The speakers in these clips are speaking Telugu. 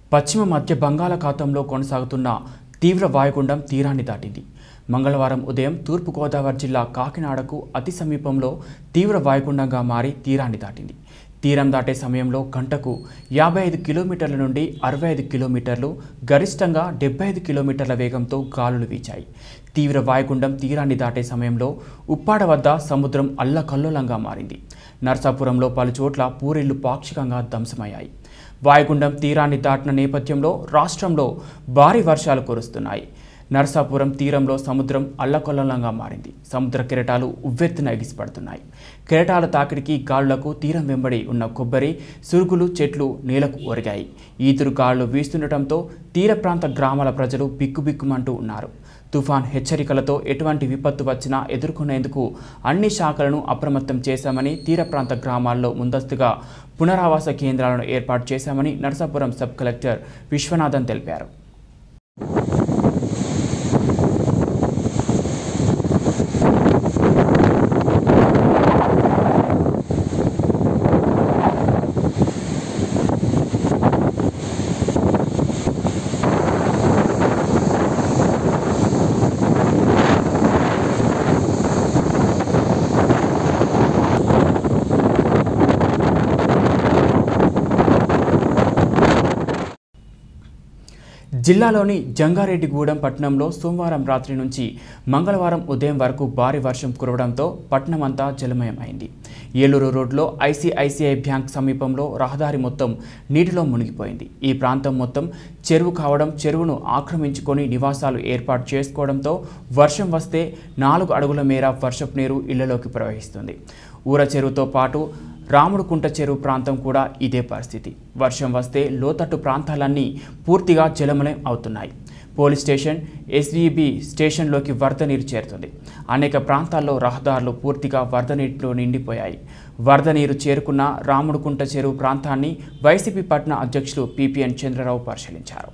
పశ్చిమ మధ్య బంగాళాఖాతంలో కొనసాగుతున్న తీవ్ర వాయుగుండం తీరాన్ని దాటింది మంగళవారం ఉదయం తూర్పుగోదావరి జిల్లా కాకినాడకు అతి సమీపంలో తీవ్ర వాయుగుండంగా మారి తీరాన్ని దాటింది తీరం దాటే సమయంలో గంటకు యాభై ఐదు కిలోమీటర్ల నుండి అరవై ఐదు కిలోమీటర్లు గరిష్టంగా డెబ్బై ఐదు కిలోమీటర్ల వేగంతో గాలులు వీచాయి తీవ్ర వాయుగుండం తీరాన్ని దాటే సమయంలో ఉప్పాడ వద్ద సముద్రం అల్లకల్లోలంగా మారింది నర్సాపురంలో పలు చోట్ల పూరిళ్లు పాక్షికంగా ధ్వంసమయ్యాయి వాయుగుండం తీరాన్ని దాటిన నేపథ్యంలో రాష్ట్రంలో భారీ వర్షాలు కురుస్తున్నాయి నర్సాపురం తీరంలో సముద్రం అల్లకొల్లంగా మారింది సముద్ర కెరటాలు ఉవ్వెత్తున ఎగిసిపడుతున్నాయి కెరటాల తాకిడికి గాలులకు తీరం వెంబడి ఉన్న కొబ్బరి సురుగులు చెట్లు నేలకు ఒరిగాయి ఈదురు గాలులు వీస్తుండటంతో తీర ప్రాంత గ్రామాల ప్రజలు బిక్కుబిక్కుమంటూ ఉన్నారు తుఫాన్ హెచ్చరికలతో ఎటువంటి విపత్తు వచ్చినా ఎదుర్కొనేందుకు అన్ని శాఖలను అప్రమత్తం చేశామని తీర ప్రాంత గ్రామాల్లో ముందస్తుగా పునరావాస కేంద్రాలను ఏర్పాటు చేశామని నరసాపురం సబ్ కలెక్టర్ విశ్వనాథన్ తెలిపారు జిల్లాలోని జంగారెడ్డిగూడెం పట్టణంలో సోమవారం రాత్రి నుంచి మంగళవారం ఉదయం వరకు భారీ వర్షం కురవడంతో పట్టణమంతా జలమయం అయింది ఏలూరు రోడ్లో ఐసిఐసిఐ బ్యాంక్ సమీపంలో రహదారి మొత్తం నీటిలో మునిగిపోయింది ఈ ప్రాంతం మొత్తం చెరువు కావడం చెరువును ఆక్రమించుకొని నివాసాలు ఏర్పాటు చేసుకోవడంతో వర్షం వస్తే నాలుగు అడుగుల మేర వర్షపు నీరు ఇళ్లలోకి ప్రవహిస్తుంది ఊర చెరువుతో పాటు రాముడుకుంట చెరువు ప్రాంతం కూడా ఇదే పరిస్థితి వర్షం వస్తే లోతట్టు ప్రాంతాలన్నీ పూర్తిగా జలమయం అవుతున్నాయి పోలీస్ స్టేషన్ ఎస్వీబీ స్టేషన్లోకి వరద నీరు చేరుతుంది అనేక ప్రాంతాల్లో రహదారులు పూర్తిగా వరద నీటిలో నిండిపోయాయి వరద నీరు చేరుకున్న రాముడుకుంట చెరువు ప్రాంతాన్ని వైసీపీ పట్టణ అధ్యక్షులు పిపిఎన్ చంద్రరావు పరిశీలించారు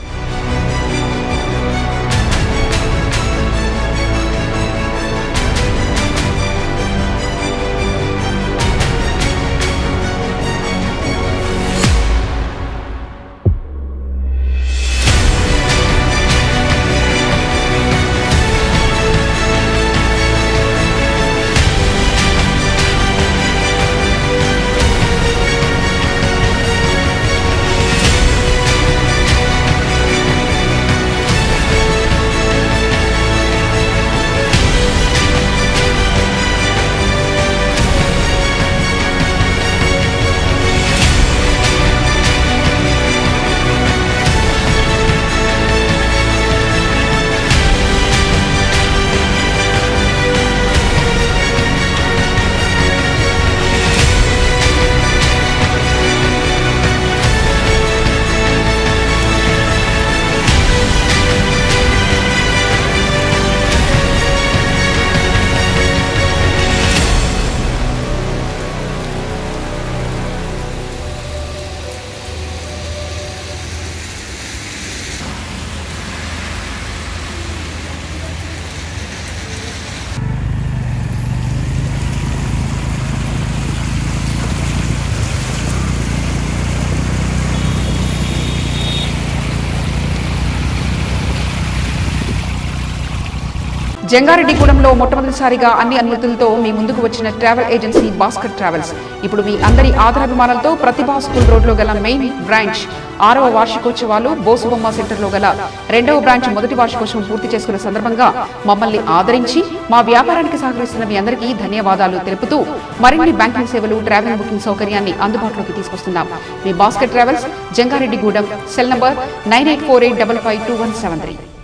జంగారెడ్డిగూడెంలో మొట్టమొదటిసారిగా అన్ని అనుమతులతో మీ ముందుకు వచ్చిన ట్రావెల్ ఏజెన్సీ భాస్కర్ ట్రావెల్స్ ఇప్పుడు మీ అందరి ఆదరాభిమానాలతో ప్రతిభా స్కూల్ రోడ్లో గల మెయిన్ బ్రాంచ్ ఆరవ వార్షికోత్సవాలు బోసుబొమ్మ సెంటర్లో గల రెండవ బ్రాంచ్ మొదటి వార్షికోత్సవం పూర్తి చేసుకున్న సందర్భంగా మమ్మల్ని ఆదరించి మా వ్యాపారానికి సహకరిస్తున్న మీ అందరికీ ధన్యవాదాలు తెలుపుతూ మరిన్ని బ్యాంకింగ్ సేవలు ట్రావెల్ బుకింగ్ సౌకర్యాన్ని అందుబాటులోకి తీసుకొస్తున్నాం మీ Bhaskar travels Jangareddygudem cell number nine eight four eight double five two one seven three